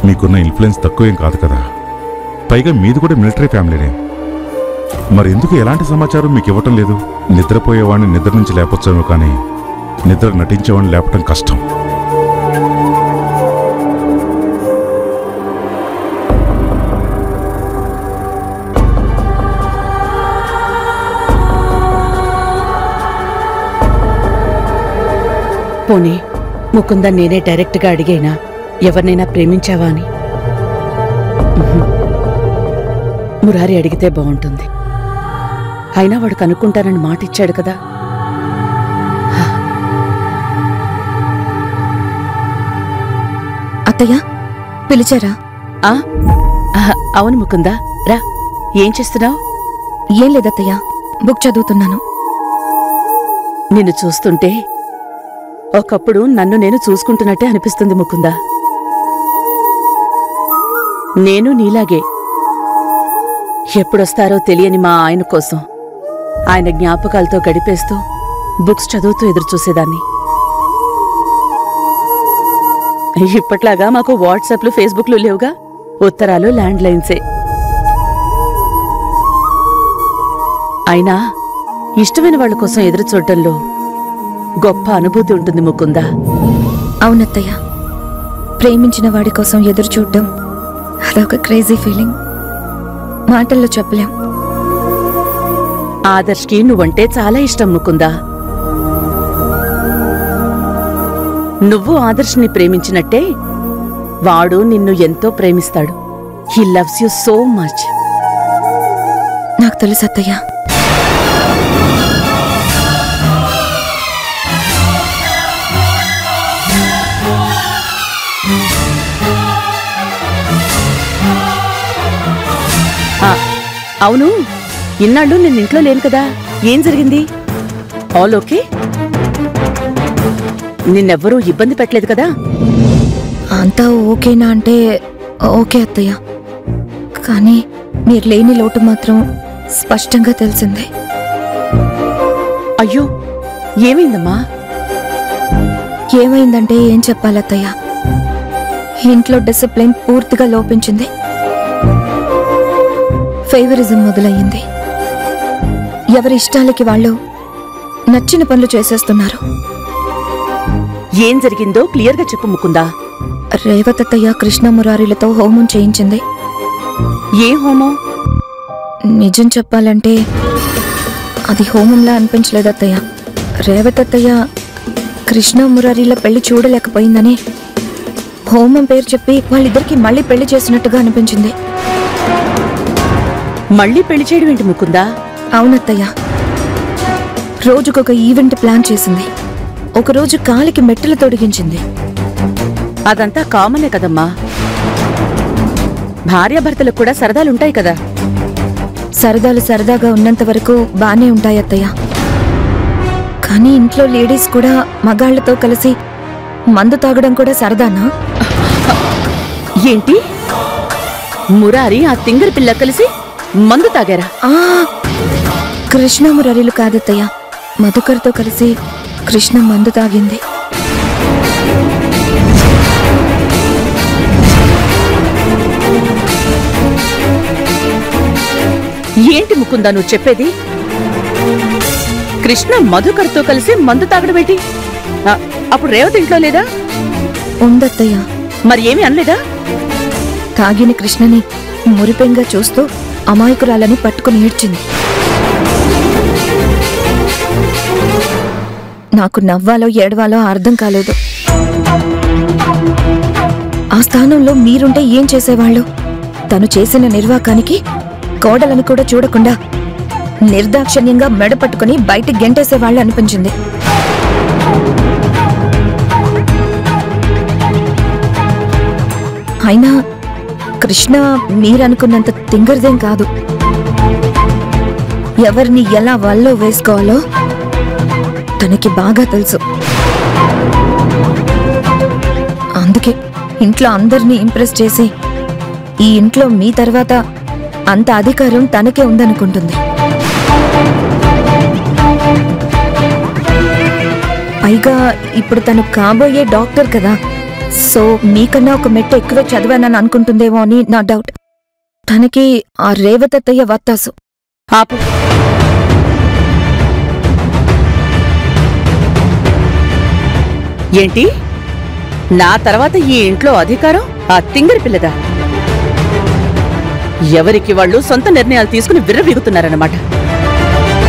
మీకున్న ఇన్ఫ్లుయెన్స్ తక్కువేం కాదు కదా పైగా మీది కూడా మిలిటరీ ఫ్యామిలీనే మరి ఎందుకు ఎలాంటి సమాచారం మీకు ఇవ్వటం లేదు నిద్రపోయేవాడిని నిద్ర నుంచి లేపొచ్చామో కానీ నిద్ర నటించేవాడిని లేపటం కష్టం పోనీ ముకుంద నేనే డైరెక్ట్గా అడిగైనా ఎవరినైనా ప్రేమించావా అని ఉహుం. మురారి అడిగితే బాగుంటుంది అయినా వాడు కనుక్కుంటానని మాట ఇచ్చాడు కదా అత్తయ్య పిలిచారా ఆ ఆహా, అవును ముకుంద రా ఏం చేస్తున్నావు ఏం లేదత్తయ్య బుక్ చదువుతున్నాను నిన్ను చూస్తుంటే ఒకప్పుడు నన్ను నేను చూసుకుంటున్నట్టే అనిపిస్తుంది ముకుంద నేను నీలాగే ఎప్పుడొస్తారో తెలియని మా ఆయన కోసం ఆయన జ్ఞాపకాలతో గడిపేస్తూ బుక్స్ చదువుతూ ఎదురు చూసేదాన్ని ఇప్పట్లాగా మాకు వాట్సాప్లు ఫేస్బుక్లు లేవుగా ఉత్తరాలు ల్యాండ్ లైన్సే అయినా ఇష్టమైన వాళ్ళ కోసం ఎదురు చూడటంలో గొప్ప అనుభూతి ఉంటుంది ముకుందా అవునత్తయ్య ప్రేమించిన వాడి కోసం ఎదురు చూడడం అదొక క్రేజీ ఫీలింగ్ మాటల్లో చెప్పలేం ఆదర్శ్కి నువ్వంటే చాలా ఇష్టం ముకుందా నువ్వు ఆదర్శ్ని ప్రేమించినట్టే వాడు నిన్ను ఎంతో ప్రేమిస్తాడు he loves you so much నాకు తెలుసు అత్తయ్య ఆ, అవును ఇన్నాళ్ళు నేను ఇంట్లో లేను కదా ఏం జరిగింది ఆల్ ఓకే నిన్నెవ్వరూ ఇబ్బంది పెట్టలేదు కదా అంతా ఓకేనా అంటే ఓకే అత్తయ్య కానీ మీరు లేని లోటు మాత్రం స్పష్టంగా తెలిసింది అయ్యో ఏమైందమ్మా ఏమైందంటే ఏం చెప్పాలి అత్తయ్య ఇంట్లో డిసిప్లిన్ పూర్తిగా లోపించింది ఫేవరిజం మొదలయ్యింది ఎవరి ఇష్టాలకి వాళ్ళు నచ్చిన పనులు చేసేస్తున్నారు ఏం జరిగిందో క్లియర్గా చెప్పు ముకుందా రేవతత్తయ్య కృష్ణ మురారిలతో హోమం చేయించింది ఏ హోమం నిజం చెప్పాలంటే అది హోమంలా అనిపించలేదు అత్తయ్య రేవతత్తయ్య కృష్ణ మురారిల పెళ్లి చూడలేకపోయిందని హోమం పేరు చెప్పి వాళ్ళిద్దరికి మళ్ళీ పెళ్లి చేసినట్టుగా అనిపించింది మళ్ళీ పెళ్లి చేయడం ఏంటి ముకుందా అవునత్తయ్య రోజుకొక ఈవెంట్ ప్లాన్ చేసింది ఒకరోజు కాలికి మెట్టలు తొడిగించింది అదంతా కామనే కదమ్మా భార్యాభర్తలకు కూడా సరదాలుంటాయి కదా సరదాలు సరదాగా ఉన్నంత వరకు బానే ఉంటాయి అత్తయ్య కానీ ఇంట్లో లేడీస్ కూడా మగాళ్లతో కలిసి మందు తాగడం కూడా సరదానా ఏంటి మురారి ఆ తింగరి పిల్ల కలిసి మందు తాగారా ఆ కృష్ణ మురళిలు కాదత్తయ్య మధుకర్తో కలిసి కృష్ణ మందు తాగింది ఏంటి ముకుందా నువ్వు చెప్పేది కృష్ణ మధుకర్తో కలిసి మందు తాగడం ఏంటి ఆ, అప్పుడు రేవతి ఇంట్లో లేదా ఉందత్తయ్య మరి ఏమీ అనలేదా తాగిన కృష్ణని మురిపెంగా చూస్తూ అమాయకురాలని పట్టుకుని ఏడ్చింది నాకు నవ్వాలో ఏడవాలో అర్థం కాలేదు ఆ స్థానంలో మీరుంటే ఏం చేసేవాళ్ళు తను చేసిన నిర్వాకానికి కోడలను కూడా చూడకుండా నిర్దాక్షణ్యంగా మెడ పట్టుకుని బయట గెంటేసేవాళ్ళు అనిపించింది అయినా కృష్ణ మీరనుకున్నంత తింగరదేం కాదు ఎవరిని ఎలా వల్లో వేసుకోవాలో తనకి బాగా తెలుసు అందుకే ఇంట్లో అందరినీ ఇంప్రెస్ చేసి ఈ ఇంట్లో మీ తర్వాత అంత అధికారం తనకే ఉందనుకుంటుంది పైగా ఇప్పుడు తను కాబోయే డాక్టర్ కదా సో మీకన్నా ఒక మెట్టు ఎక్కువే చదివానని అనుకుంటుందేమో అని నా డౌట్ తనకి ఆ రేవతత్తయ్య వత్తాసు ఆపు ఏంటి నా తర్వాత ఈ ఇంట్లో అధికారం ఆ తింగరి పిల్లదా ఎవరికి వాళ్ళు సొంత నిర్ణయాలు తీసుకుని విర్రవీగుతున్నారన్నమాట